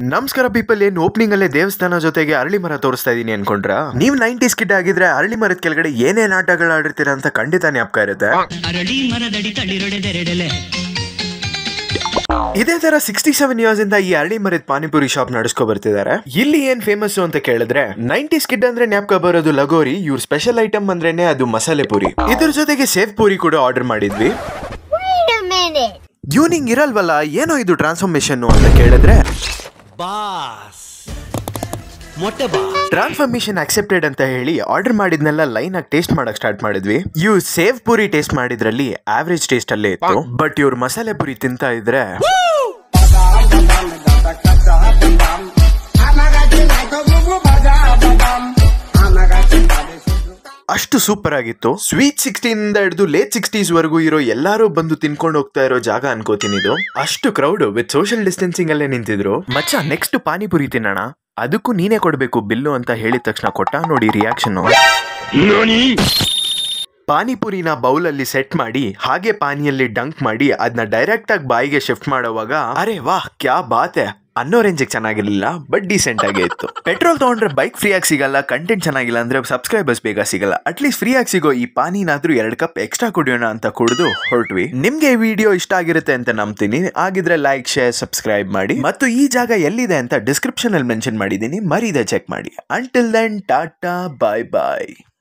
ನಮಸ್ಕಾರ ಪೀಪಲ್ ಏನ್ ಓಪನಿಂಗ್ ಅಲ್ಲೇ ದೇವಸ್ಥಾನ ಜೊತೆಗೆ ಅರಳಿ ಮರ ತೋರಿಸ್ತಾ ಇದೀನಿ ಅನ್ಕೊಂಡ್ರ ನೀವ್ ನೈಂಟೀಸ್ ಕಿಡ್ ಆಗಿದ್ರೆ ಅರಳಿ ಮರದ ಕೆಳಗಡೆ ಏನೇನ್ ಆಟಗಳು ಆಡಿರ್ತೀರ ಅಂತ ಖಂಡಿತ ಜ್ಞಾಪಕ ಇರುತ್ತೆ ಅರಳಿ ಮರದಡಿ ತಳಿರೊಡೆದೆರಡೆಲೆ ಇದೇ ತರ ಸಿಕ್ಸ್ಟಿ ಸೆವೆನ್ ಇಯರ್ಸ್ ಇಂದ ಈ ಅರಳಿ ಮರದ ಪಾನಿಪುರಿ ಶಾಪ್ ನಡೆಸ್ಕೊ ಬರ್ತಿದ್ದಾರೆ ಇಲ್ಲಿ ಏನ್ ಫೇಮಸ್ ಅಂತ ಕೇಳಿದ್ರೆ ನೈಂಟೀಸ್ ಕಿಡ್ ಅಂದ್ರೆ ಜ್ಞಾಪಕ ಬರೋದು ಲಗೋರಿ ಇವ್ರ ಸ್ಪೆಷಲ್ ಐಟಮ್ ಅಂದ್ರೇನೆ ಅದು ಮಸಾಲೆ ಪೂರಿ ಇದ್ರ ಜೊತೆಗೆ ಸೇವ್ ಪೂರಿ ಕೂಡ ಆರ್ಡರ್ ಮಾಡಿದ್ವಿ Wait a minute. ಇವ್ನಿಂಗ್ ಇರಲ್ವಲ್ಲ ಏನೋ ಇದು ಟ್ರಾನ್ಸ್ಫಾರ್ಮೇಶನ್ ಅಂತ ಕೇಳಿದ್ರೆ ಬಾಸ್ ಮೊಟ್ಟೆ ಬಾ ಟ್ರಾನ್ಸ್ಫಾರ್ಮೇಶನ್ ಅಕ್ಸೆಪ್ಟೆಡ್ ಅಂತ ಹೇಳಿ ಆರ್ಡರ್ ಮಾಡಿದ್ನೆಲ್ಲ ಲೈನ್ ಆಗಿ ಟೇಸ್ಟ್ ಮಾಡಕ್ ಸ್ಟಾರ್ಟ್ ಮಾಡಿದ್ವಿ ಇವ್ ಸೇವ್ ಪುರಿ ಟೇಸ್ಟ್ ಮಾಡಿದ್ರಲ್ಲಿ ಆವರೇಜ್ ಟೇಸ್ಟ್ ಅಲ್ಲೇ ಇತ್ತು ಬಟ್ ಇವ್ರ ಮಸಾಲೆ ಪುರಿ ತಿಂತಾ ಇದ್ರೆ ಅಷ್ಟು ಸೂಪರ್ ಆಗಿತ್ತು ಸ್ವೀಟ್ ಸಿಕ್ಸ್ಟೀನ್ ಇಂದ ಹಿಡಿದು ಲೇಟ್ ಸಿಕ್ಸ್ಟೀಸ್ ವರೆಗೂ ಇರೋ ಎಲ್ಲಾರು ಬಂದು ತಿನ್ಕೊಂಡು ಹೋಗ್ತಾ ಇರೋ ಜಾಗ ಅನ್ಕೋತೀನಿ ಇದು ಅಷ್ಟು ಕ್ರೌಡ್ ವಿತ್ ಸೋಷಿಯಲ್ ಡಿಸ್ಟೆನ್ಸಿಂಗ್ ಅಲ್ಲೇ ನಿಂತಿದ್ರು ಮಚ್ಚ ನೆಕ್ಸ್ಟ್ ಪಾನಿಪುರಿ ತಿನ್ನೋಣ ಅದಕ್ಕೂ ನೀನೇ ಕೊಡ್ಬೇಕು ಬಿಲ್ಲು ಅಂತ ಹೇಳಿದ ತಕ್ಷಣ ಕೊಟ್ಟ ನೋಡಿ ರಿಯಾಕ್ಷನ್ ಪಾನಿಪುರಿನ ಬೌಲಲ್ಲಿ ಸೆಟ್ ಮಾಡಿ ಹಾಗೆ ಪಾನಿಯಲ್ಲಿ ಡಂಕ್ ಮಾಡಿ ಅದನ್ನ ಡೈರೆಕ್ಟ್ ಆಗಿ ಬಾಯಿಗೆ ಶಿಫ್ಟ್ ಮಾಡೋವಾಗ ಅರೆ ವಾಹ್ ಕ್ಯಾ ಬಾತೆ ಅನ್ನೋ ರೇಂಜಿಗೆ ಚೆನ್ನಾಗಿರ್ಲಿಲ್ಲ ಬಟ್ ಡೀಸೆಂಟ್ ಆಗೇ ಇತ್ತು ಪೆಟ್ರೋಲ್ ತಗೊಂಡ್ರೆ ಬೈಕ್ ಫ್ರೀ ಆಗಿ ಸಿಗಲ್ಲ ಕಂಟೆಂಟ್ ಚೆನ್ನಾಗಿಲ್ಲ ಅಂದ್ರೆ ಸಬ್ಸ್ಕ್ರೈಬರ್ಸ್ ಬೇಗ ಸಿಗಲ್ಲ ಅಟ್ಲೀಸ್ಟ್ ಫ್ರೀ ಆಗಿ ಸಿಗೋ ಈ ಪಾನಿನಾದ್ರೂ ಎರಡು ಕಪ್ ಎಕ್ಸ್ಟ್ರಾ ಕುಡಿಯೋಣ ಅಂತ ಕುಡಿದು ಹೊರಟ್ವಿ ನಿಮ್ಗೆ ಈ ವಿಡಿಯೋ ಇಷ್ಟ ಆಗಿರುತ್ತೆ ಅಂತ ನಂಬ್ತೀನಿ ಆಗಿದ್ರೆ ಲೈಕ್ ಶೇರ್ ಸಬ್ಸ್ಕ್ರೈಬ್ ಮಾಡಿ ಮತ್ತು ಈ ಜಾಗ ಎಲ್ಲಿದೆ ಅಂತ ಡಿಸ್ಕ್ರಿಪ್ಷನ್ ಅಲ್ಲಿ ಮೆನ್ಷನ್ ಮಾಡಿದ್ದೀನಿ ಮರೀದೆ ಚೆಕ್ ಮಾಡಿ ಅಂಟಿಲ್ ದೆನ್ ಟಾಟಾ ಬಾಯ್ ಬಾಯ್